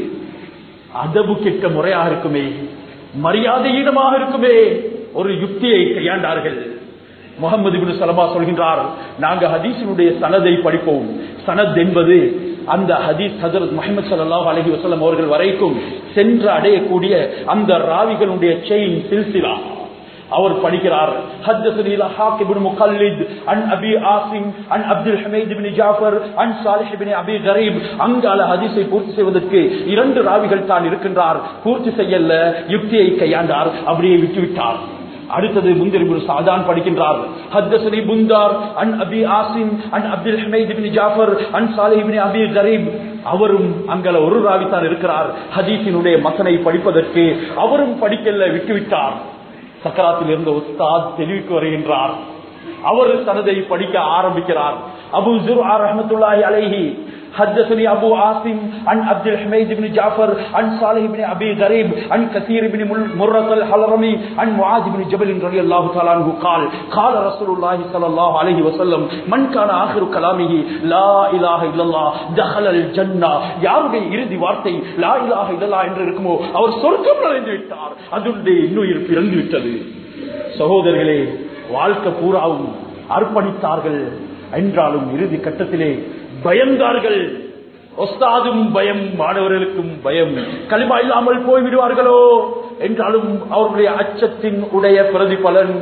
S1: அதபு கெட்ட முறையாக இருக்குமே மரியாதையிடமாக இருக்குமே ஒரு யுக்தியை கையாண்டார்கள் முகமது பின் சலமா சொல்கின்றார் நாங்க ஹதீஸினுடைய சனதை படிப்போம் சனத் என்பது அந்த ஹதீஸ் ஹசரத் முகமது சல்லாஹ் அலஹி வசலம் அவர்கள் வரைக்கும் சென்று அடையக்கூடிய அந்த ராவிகளுடைய செயின் சில்சிலா அவர் படிக்கிறார் حدثني لحاق بن مقلد عن ابي عاصم عن عبد الحميد بن جعفر عن صالح بن ابي غريب அங்கால ஹதீஸை பூர்த்தி செய்வதற்கு இரண்டு ராவிகள் தான் இருக்கின்றார் பூர்த்தி செய்யல யுக்தியை கையாண்டார் அப்படியே விட்டுவிட்டார் அடுத்தது முந்திரி குரு சாதான் படிக்கின்றார் ஹத்தசனி புந்தார் அன் அபி ஆசிம் அன் அப்துல் ஹமீத் இப்னு ஜாஃபர் அன் சாலிஹ் இப்னு அபி கரீப் அவரும் அங்கல ஒரு ராவித்தான் இருக்கிறார் ஹதீஸினுடைய மசனை படிப்பதற்கு அவரும் படிக்கல விட்டுவிட்டார் சக்கராத்தில் இருந்த உஸ்தாத் தெளிவுக்கு வருகின்றார் அவர் தனதை படிக்க ஆரம்பிக்கிறார் அபு ஜுர் ரஹமத்துல்லாஹி அலைஹி حدثني أبو عاصم عن عبد الحميد بن جعفر عن صالح بن أبي غريب عن كثير بن مرة الحلرمي عن معاذ بن جبل رضي الله تعالى عنه قال قال رسول الله صلى الله عليه وسلم من كان آخر كلامه لا إله إلا الله دخل الجنة யாருடைய இறுதி வார்த்தை லா இலாஹ இல்லல்லா என்று இருக்குமோ அவர் சொர்க்கம் நுழைந்து விட்டார் அதனுடைய இன்னுயிர் பிறந்து விட்டது சகோதரர்களே வாழ்க்கை பூராவும் அர்ப்பணித்தார்கள் என்றாலும் இறுதி கட்டத்திலே பயந்தார்கள் ஒஸ்தாதும் பயம் மாணவர்களுக்கும் பயம் களிமா இல்லாமல் போய்விடுவார்களோ என்றாலும் அவர்களுடைய அச்சத்தின் உடைய பிரதிபலன்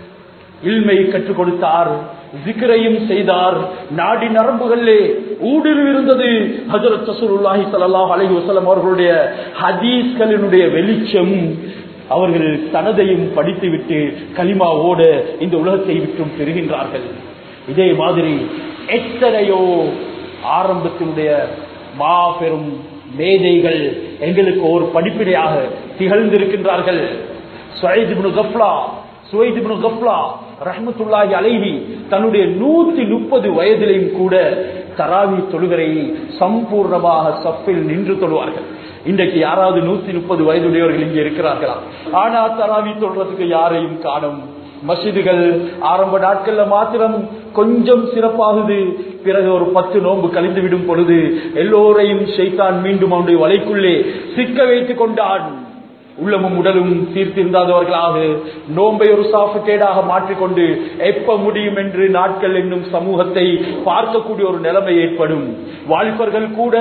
S1: இல்மை கற்றுக் கொடுத்தார் ஜிக்கரையும் செய்தார் நாடி நரம்புகளிலே ஊடுருவி இருந்தது ஹஜரத் ரசூலுல்லாஹி ஸல்லல்லாஹு அலைஹி வஸல்லம் அவர்களுடைய ஹதீஸ்களினுடைய வெளிச்சம் அவர்கள் தனதையும் படித்துவிட்டு கலிமாவோட இந்த உலகத்தை விட்டும் பெறுகின்றார்கள் இதே மாதிரி எத்தனையோ ஆரம்பத்தினுடைய மாபெரும் மேதைகள் எங்களுக்கு ஒரு படிப்பினையாக திகழ்ந்திருக்கின்றார்கள் சுவைத் இப்னு கஃப்லா சுவைத் இப்னு கஃப்லா ரஹ்மத்துல்லாஹி அலைஹி தன்னுடைய நூத்தி முப்பது வயதிலையும் கூட தராவி தொழுகையை சம்பூர்ணமாக சஃபில் நின்று தொழுவார்கள் இன்றைக்கு யாராவது நூத்தி முப்பது வயதுடையவர்கள் இங்கே இருக்கிறார்களா ஆனா தராவி தொழுறதுக்கு யாரையும் காணும் மசிதுகள் ஆரம்ப நாட்கள்ல மாத்திரம் கொஞ்சம் சிறப்பாகுது பிறகு ஒரு பத்து நோன்பு கழிந்து விடும் பொழுது எல்லோரையும் ஷைத்தான் மீண்டும் அவனுடைய வலைக்குள்ளே சிக்க வைத்துக் கொண்டான் உள்ளமும் உடலும் தீர்த்திருந்தாதவர்களாக நோன்பை ஒரு சாஃபுக்கேடாக மாற்றிக்கொண்டு எப்ப முடியும் என்று நாட்கள் என்னும் சமூகத்தை பார்க்கக்கூடிய ஒரு நிலைமை ஏற்படும் வாலிபர்கள் கூட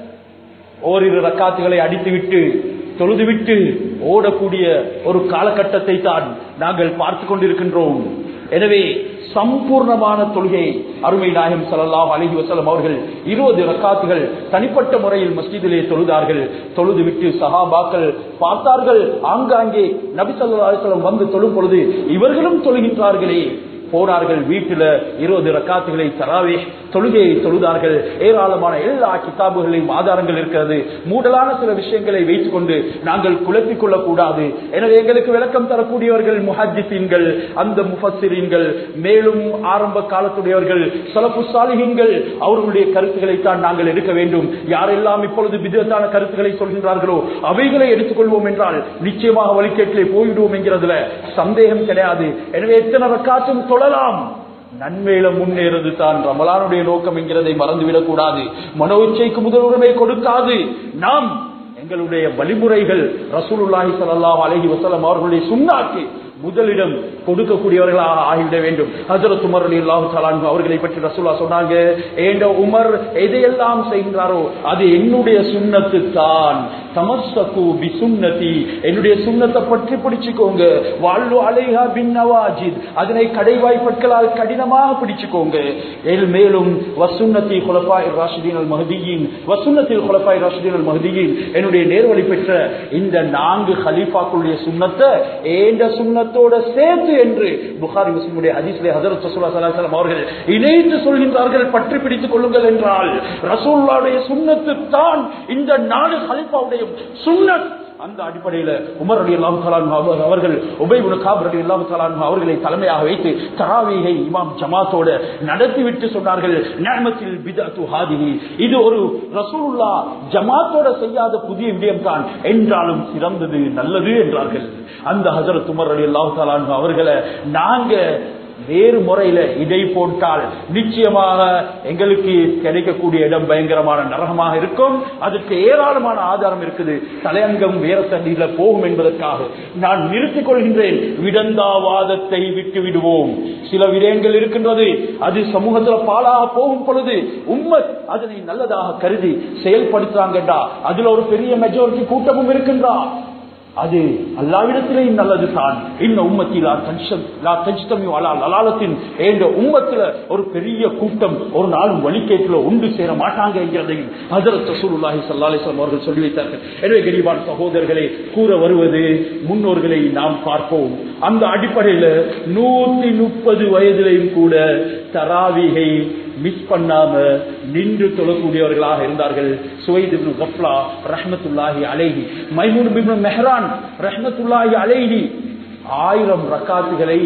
S1: ஓரிரு ரக்காத்துகளை அடித்துவிட்டு தொழுதுவிட்டு ஓடக்கூடிய ஒரு காலகட்டத்தை தான் நாங்கள் பார்த்து கொண்டிருக்கின்றோம் எனவே சம்பூர்ணமான தொழுகை அருமை நாயகம் ஸல்லல்லாஹு அலைஹி வஸல்லம் அவர்கள் இருபது ரக்காத்துகள் தனிப்பட்ட முறையில் மஸ்ஜிதிலே தொழுதார்கள் தொழுது விட்டு சஹாபாக்கள் பார்த்தார்கள் ஆங்காங்கே நபி ஸல்லல்லாஹு அலைஹி வஸல்லம் வந்து தொழும் பொழுது இவர்களும் தொழுகின்றார்களே போனார்கள் வீட்டில் இருபது ரக்காத்துகளை தராவே தொழுகையை தொழுதார்கள் ஏராளமான எல்லா கிதாபுகளையும் ஆதாரங்கள் இருக்கிறது மூடலான சில விஷயங்களை வைத்துக் கொண்டு நாங்கள் குழப்பிக் கொள்ளக் கூடாது எனவே எங்களுக்கு விளக்கம் தரக்கூடியவர்கள் முஹஜிசீன்கள் அந்த முஃபசிரீன்கள் மேலும் ஆரம்ப காலத்துடையவர்கள் சலப்பு சாலிகீன்கள் அவர்களுடைய கருத்துக்களை தான் நாங்கள் எடுக்க வேண்டும் யாரெல்லாம் இப்பொழுது விதத்தான கருத்துக்களை சொல்கின்றார்களோ அவைகளை எடுத்துக்கொள்வோம் என்றால் நிச்சயமாக வழிகேட்டிலே போய்விடுவோம் என்கிறதுல சந்தேகம் கிடையாது எனவே எத்தனை ரக்காத்தும் தொழலாம் நன்மையில முன்னேறது தான் ரமலானுடைய நோக்கம் என்கிறதை மறந்துவிடக் கூடாது மனோ இச்சைக்கு முதலுரிமை கொடுக்காது நாம் எங்களுடைய வழிமுறைகள் ரசூலுல்லாஹி ஸல்லல்லாஹு அலைஹி வஸல்லம் அவர்களுடைய சுன்னாக்கு முதலிடம் கொடுக்கக்கூடியவர்களாக ஆகிவிட வேண்டும் ஹஜரத் உமர் அல்லாஹு தலான் அவர்களை பற்றி ரசூலா சொன்னாங்க ஏண்ட உமர் எதையெல்லாம் செய்கின்றாரோ அது என்னுடைய சுண்ணத்து தான் தமஸ்ஸகு பி சுன்னதி என்னுடைய சுண்ணத்தை பற்றி பிடிச்சுக்கோங்க வாழ்வு அலைஹா பின் நவாஜித் அதனை கடைவாய்ப்பற்களால் கடினமாக பிடிச்சுக்கோங்க எல் மேலும் வசுன்னதி குலபாய் ராஷிதீன் அல் மஹதியின் வசுன்னத்தில் குலபாய் ராஷிதீன் அல் மஹதியின் என்னுடைய நேர்வழி பெற்ற இந்த நான்கு ஹலீஃபாக்களுடைய சுண்ணத்தை ஏண்ட சுண்ணத்தோட சேர்த்து என்று புகாரி முஸ்லிமுடைய ஹதீஸ்லே ஹஜரத் ரசூல்லா ஸல்லல்லாஹு அலைஹி வஸல்லம் அவர்கள் இணைத்து சொல்கின்றார்கள் பற்றி பிடித்துக் கொள்ளுங்கள் என்றால் ரசூலுல்லாஹ்வுடைய சுண்ணத்து தான் இந்த நாலு ஹலீஃபாவுடைய சுன்னத் அந்த அடிப்படையில உமர் அலி அல்லாஹு அவர்கள் உபைபுல் காப் அலி அல்லாஹு அவர்களை தலைமையாக வைத்து தராவீகை இமாம் ஜமாத்தோட நடத்திவிட்டு சொன்னார்கள் நியமத்தில் பிதத்து ஹாதிஹி இது ஒரு ரசூலுல்லா ஜமாத்தோட செய்யாத புதிய விடயம் தான் என்றாலும் சிறந்தது நல்லது என்றார்கள் அந்த ஹசரத் உமர் அலி அல்லாஹு அவர்களை நாங்க வேறு முறையில இடை போட்டால் நிச்சயமாக எங்களுக்கு கிடைக்கக்கூடிய இடம் பயங்கரமான நரகமாக இருக்கும் அதுக்கு ஏராளமான ஆதாரம் இருக்குது தலையங்கம் வேற தண்ணீர்ல போகும் என்பதற்காக நான் நிறுத்திக் கொள்கின்றேன் விடந்தாவாதத்தை விட்டு விடுவோம் சில விடயங்கள் இருக்கின்றது அது சமூகத்தில் பாலாக போகும் பொழுது உண்மை அதனை நல்லதாக கருதி செயல்படுத்துறாங்கடா அதுல ஒரு பெரிய மெஜாரிட்டி கூட்டமும் இருக்கின்றா அது அல்லாவிடத்திலேயும் நல்லது தான் இந்த உம்மத்தில் அலாலத்தின் என்ற உம்மத்துல ஒரு பெரிய கூட்டம் ஒரு நாளும் வழிகேட்டில் ஒன்று சேர மாட்டாங்க என்கிறதையும் ஹசரத் ரசூலுல்லாஹி சல்லாஹம் அவர்கள் சொல்லி வைத்தார்கள் எனவே கரிபான் சகோதரர்களை கூற வருவது முன்னோர்களை நாம் பார்ப்போம் அந்த அடிப்படையில் நூத்தி முப்பது வயதிலையும் கூட தராவிகை மிஸ் பண்ணாம நின்று தொழக்கூடியவர்களாக இருந்தார்கள் சுவைத் இப்னு கஃப்லா ரஹ்மத்துல்லாஹி அலைஹி மைமூன் இப்னு மெஹரான் ரஹ்மத்துல்லாஹி அலைஹி ஆயிரம் ரக்காத்துகளை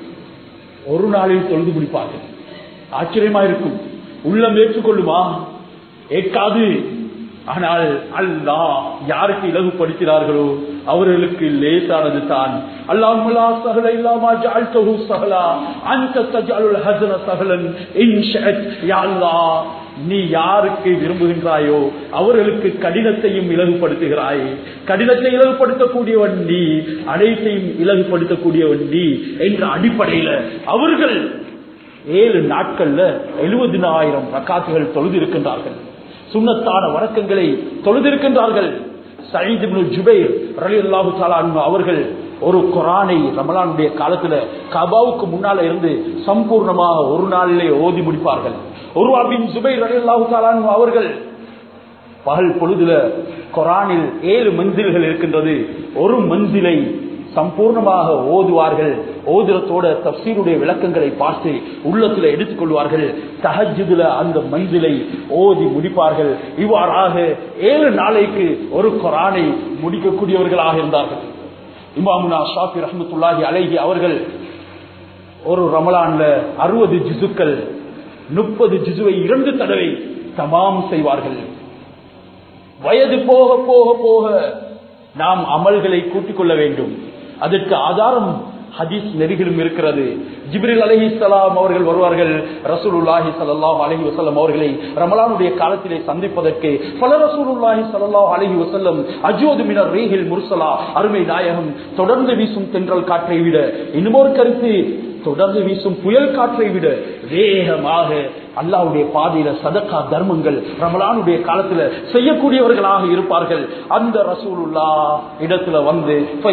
S1: ஒரு நாளில் தொழுது முடிப்பார்கள் ஆச்சரியமா இருக்கும் உள்ளம் ஏற்றுக்கொள்ளுமா ஏற்காது ஆனால் அல்லாஹ் யாருக்கு இலகுபடுத்தினார்களோ அவர்களுக்கு லேசானது தான் அல்லாஹுலா சகல இல்லாமா ஜஅல்தஹு சஹலா அன்த தஜஅலுல் ஹஸன சஹலன் இன் ஷஅத் யா அல்லாஹ் நீ யாருக்கு விரும்புகின்றாயோ அவர்களுக்கு கடினத்தையும் இலகுபடுத்துகிறாய் கடினத்தை இலகுபடுத்தக்கூடியவன் நீ அனைத்தையும் இலகுபடுத்தக்கூடியவன் நீ என்ற அடிப்படையில அவர்கள் ஏழு நாட்கள்ல எழுபதினாயிரம் ரக்காத்துகள் தொழுது இருக்கின்றார்கள் சுண்ணத்தான வணக்கங்களை தொழுதிருக்கின்றார்கள் சயீத் இப்னு ஜுபைர் ரலியல்லாஹு தஆலா அன்ஹு அவர்கள் ஒரு குரானை ரமலானுடைய காலத்துல கபாவுக்கு முன்னால இருந்து சம்பூர்ணமாக ஒரு நாளிலே ஓதி முடிப்பார்கள் ஒரு பின் ஜுபைர் ரலியல்லாஹு தஆலா அன்ஹு அவர்கள் பகல் பொழுதுல குரானில் ஏழு மந்தில்கள் இருக்கின்றது ஒரு மந்திலை சம்பூர்ணமாக ஓதுவார்கள் ஓதுரத்தோட தப்சீருடைய விளக்கங்களை பார்த்து உள்ளத்துல எடுத்துக்கொள்வார்கள் தஹஜுதுல அந்த மந்திலை ஓதி முடிப்பார்கள் இவ்வாறாக ஏழு நாளைக்கு ஒரு குரானை முடிக்கக்கூடியவர்களாக இருந்தார்கள் இமாமுனா ஷாஃபி ரஹமத்துல்லாஹி அலைஹி அவர்கள் ஒரு ரமலான்ல அறுபது ஜிசுக்கள் முப்பது ஜிசுவை இரண்டு தடவை தமாம் செய்வார்கள் வயது போக போக போக நாம் அமல்களை கூட்டிக் கொள்ள வேண்டும் அதற்கு ஆதாரம் ஹதீஸ் நெருகிலும் இருக்கிறது ஜிப்ரில் அலஹிசலாம் அவர்கள் வருவார்கள் ரசூலுல்லாஹி சல்லாஹ் அலஹி வசல்லம் அவர்களை ரமலானுடைய காலத்திலே சந்திப்பதற்கு பல ரசூலுல்லாஹி சல்லாஹ் அலஹி வசல்லம் அஜோது மினர் ரீஹில் முர்சலா அருமை நாயகம் தொடர்ந்து வீசும் தென்றல் காற்றை விட இன்னுமொரு கருத்து தொடர்ந்து வீசும் புயல் காற்றை விட வேகமாக அல்லாவுடைய பாதையில சதக்கா தர்மங்கள் ரமலானுடைய காலத்துல செய்யக்கூடியவர்களாக இருப்பார்கள் அந்த ரசூலுல்லா இடத்துல வந்து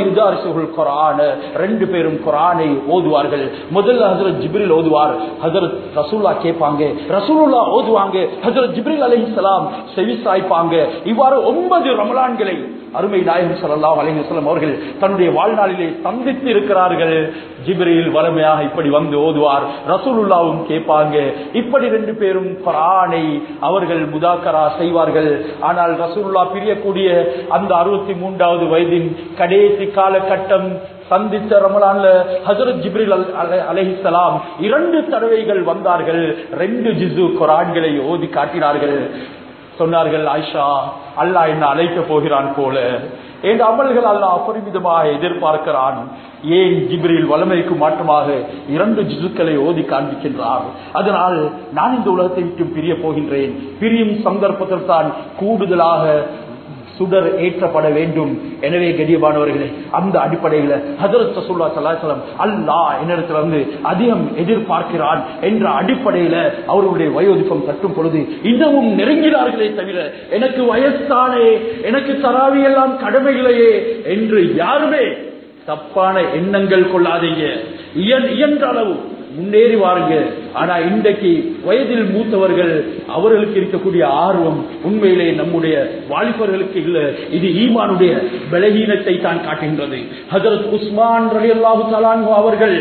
S1: குரான ரெண்டு பேரும் குரானை ஓதுவார்கள் முதல்ல ஹசரத் ஜிப்ரில் ஓதுவார் ஹசரத் ரசூல்லா கேட்பாங்க ரசூலுல்லா ஓதுவாங்க ஹசரத் ஜிப்ரில் அலிஹலாம் செவி சாய்ப்பாங்க இவ்வாறு ஒன்பது ரமலான்களை அருமை நாயகம் சல்லாஹ் அலிஹலம் அவர்கள் தன்னுடைய வாழ்நாளிலே சந்தித்து இருக்கிறார்கள் ஜிப்ரில் வளமையாக இப்படி வந்து ஓதுவார் ரசூலுல்லாவும் கேட்பாங்க இப்படி ரெண்டு பேரும் குரானை அவர்கள் முதாக்கரா செய்வார்கள் ஆனால் ரசூலுல்லா பிரியக்கூடிய அந்த அறுபத்தி மூன்றாவது வயதின் கடைசி காலகட்டம் சந்தித்த ரமலான்ல ஹசரத் ஜிப்ரில் அலஹிசலாம் இரண்டு தடவைகள் வந்தார்கள் ரெண்டு ஜிசு குரான்களை ஓதி காட்டினார்கள் சொன்னார்கள் ஆயிஷா அல்லாஹ் என்ன அழைக்க போகிறான் போல என் அமல்கள் அல்லாஹ் அபரிமிதமாக எதிர்பார்க்கிறான் ஏன் ஜிப்ரில் வளமைக்கு மாற்றமாக இரண்டு ஜிசுக்களை ஓதி காண்பிக்கின்றார் அதனால் நான் இந்த உலகத்தை விட்டு பிரிய போகின்றேன் பிரியும் சந்தர்ப்பத்தில் தான் கூடுதலாக சுடர் ஏற்றப்பட வேண்டும் எனவே கடியமானவர்களே அந்த அடிப்படையில் ஹசரத் ரசூல்லா சலாசலம் அல்லா என்னிடத்துல வந்து அதிகம் எதிர்பார்க்கிறான் என்ற அடிப்படையில அவர்களுடைய வயோதிப்பம் தட்டும் பொழுது இன்னமும் நெருங்கினார்களே தவிர எனக்கு வயசானே எனக்கு தராவி எல்லாம் கடமை இல்லையே என்று யாருமே தப்பான எண்ணங்கள் கொள்ளாதீங்க இயன்ற அளவு முன்னேறி வாருங்க ஆனா இன்றைக்கு வயதில் மூத்தவர்கள் அவர்களுக்கு இருக்கக்கூடிய ஆர்வம் உண்மையிலே நம்முடைய வாலிபர்களுக்கு இல்ல இது ஈமானுடைய பலகீனத்தை தான் காட்டுகின்றது ஹசரத் உஸ்மான் ரலி அல்லாஹு அவர்கள்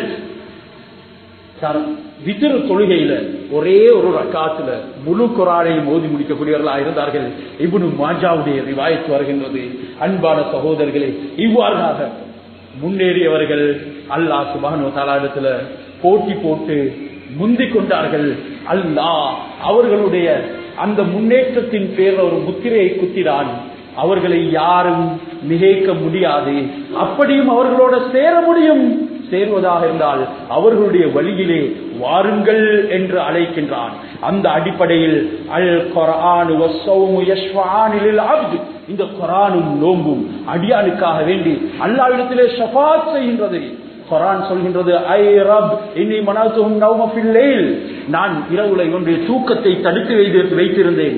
S1: வித்திரு தொழுகையில ஒரே ஒரு ரக்காத்துல முழு குரானையும் மோதி முடிக்கக்கூடியவர்களா இருந்தார்கள் இவனு மாஜாவுடைய ரிவாயத்து வருகின்றது அன்பான சகோதரர்களே இவ்வாறாக முன்னேறியவர்கள் அல்லாஹ் சுபானு தாலாடத்துல போட்டி போட்டு முந்திக் கொண்டார்கள் அல்லாஹ் அவர்களுடைய அந்த முன்னேற்றத்தின் பேர் ஒரு முத்திரையை குத்தினான் அவர்களை யாரும் மிகைக்க முடியாது அப்படியும் அவர்களோட சேர முடியும் சேர்வதாக இருந்தால் அவர்களுடைய வழியிலே வாருங்கள் என்று அழைக்கின்றான் அந்த அடிப்படையில் அல் கொரானு இந்த கொரானும் நோம்பும் அடியானுக்காக வேண்டி அல்லாவிடத்திலே ஷபாத் செய்கின்றது குரான் சொல்கின்றது ஐ ரப் இன்னி மனாசும் நவமபில்லேல் நான் இரவுல இவனுடைய தூக்கத்தை தடுத்து வைத்து வைத்திருந்தேன்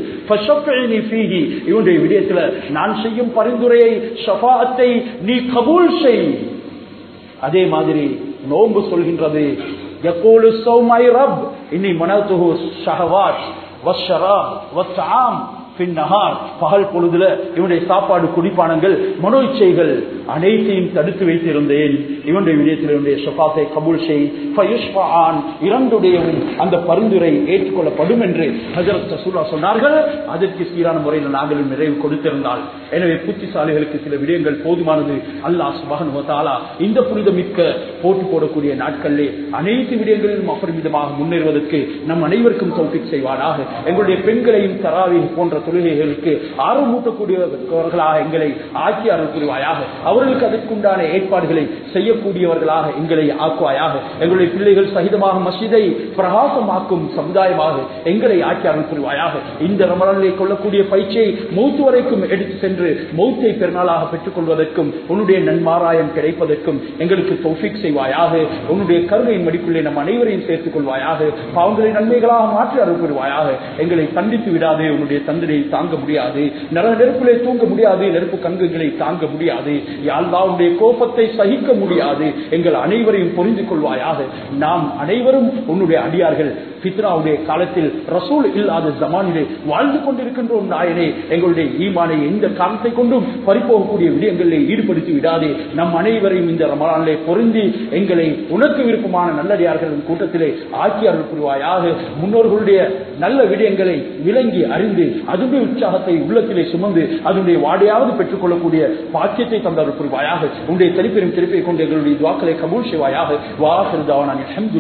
S1: இவனுடைய விடயத்துல நான் செய்யும் பரிந்துரையை ஷபாத்தை நீ கபூல் செய் அதே மாதிரி நோன்பு சொல்கின்றது யகூலு சௌமை ரப் இன்னி மனதுஹு ஷஹவாத் வஷ்ஷராப் வஸ்ஸாம் பின்னஹார் பகல் பொழுதுல இவனுடைய சாப்பாடு குடிப்பானங்கள் மனோ இச்சைகள் அனைத்தையும் தடுத்து வைத்திருந்தேன் இவனுடைய விடயத்தில் இவனுடைய ஷபாத்தை கபூல் செய் இரண்டுடைய அந்த பரிந்துரை ஏற்றுக்கொள்ளப்படும் என்று ஹசரத் சசூலா சொன்னார்கள் அதற்கு சீரான முறையில் நாங்களும் நிறைவு கொடுத்திருந்தால் எனவே புத்திசாலிகளுக்கு சில விடயங்கள் போதுமானது அல்லாஹ் சுபகன் தாலா இந்த புனிதமிக்க போட்டு போடக்கூடிய நாட்களிலே அனைத்து விடயங்களிலும் அபரிமிதமாக முன்னேறுவதற்கு நம் அனைவருக்கும் தௌபிக் செய்வாராக எங்களுடைய பெண்களையும் தராவி போன்ற தொழுகைகளுக்கு ஆர்வமூட்டக்கூடியவர்களாக எங்களை ஆக்கி அருள் புரிவாயாக அவர்களுக்கு அதற்குண்டான ஏற்பாடுகளை செய்யக்கூடியவர்களாக எங்களை ஆக்குவாயாக எங்களுடைய பிள்ளைகள் சகிதமாக மசிதை பிரகாசமாக்கும் சமுதாயமாக எங்களை ஆக்கி அருள் புரிவாயாக இந்த ரமணனை கொள்ளக்கூடிய பயிற்சியை மௌத்து வரைக்கும் எடுத்து சென்று மௌத்தை பெருநாளாக பெற்றுக் கொள்வதற்கும் உன்னுடைய நன்மாராயம் கிடைப்பதற்கும் எங்களுக்கு தௌஃபிக் செய்வாயாக உன்னுடைய கருணையின் மடிக்குள்ளே நம் அனைவரையும் சேர்த்துக் கொள்வாயாக பாவங்களை நன்மைகளாக மாற்றி அருள் புரிவாயாக எங்களை தண்டித்து விடாது உன்னுடைய தண்டனை தாங்க முடியாது நர நெருப்பிலே தூங்க முடியாது நெருப்பு கங்குகளை தாங்க முடியாது யாழ்லாவுடைய கோபத்தை சகிக்க முடியாது எங்கள் அனைவரையும் புரிந்து கொள்வாயாக நாம் அனைவரும் உன்னுடைய அடியார்கள் பித்ராவுடைய காலத்தில் ரசூல் இல்லாத ஜமானிலே வாழ்ந்து கொண்டிருக்கின்றோம் நாயனே எங்களுடைய ஈமானை எந்த காரணத்தை கொண்டும் பறிப்போகக்கூடிய விடயங்களில் ஈடுபடுத்தி விடாதே நம் அனைவரையும் இந்த ரமலானிலே பொருந்தி எங்களை உனக்கு விருப்பமான நல்லடியார்களின் கூட்டத்திலே ஆக்கி அருள் புரிவாயாக முன்னோர்களுடைய நல்ல விடயங்களை விளங்கி அறிந்து அது அதனுடைய உற்சாகத்தை உள்ளத்திலே சுமந்து அதனுடைய வாடையாவது பெற்றுக் கொள்ளக்கூடிய பாக்கியத்தை தந்தவர் புரிவாயாக உன்னுடைய திருப்பெரும் திருப்பை கொண்டு எங்களுடைய துவாக்களை கபூல் செய்வாயாக வாஹிருதாவான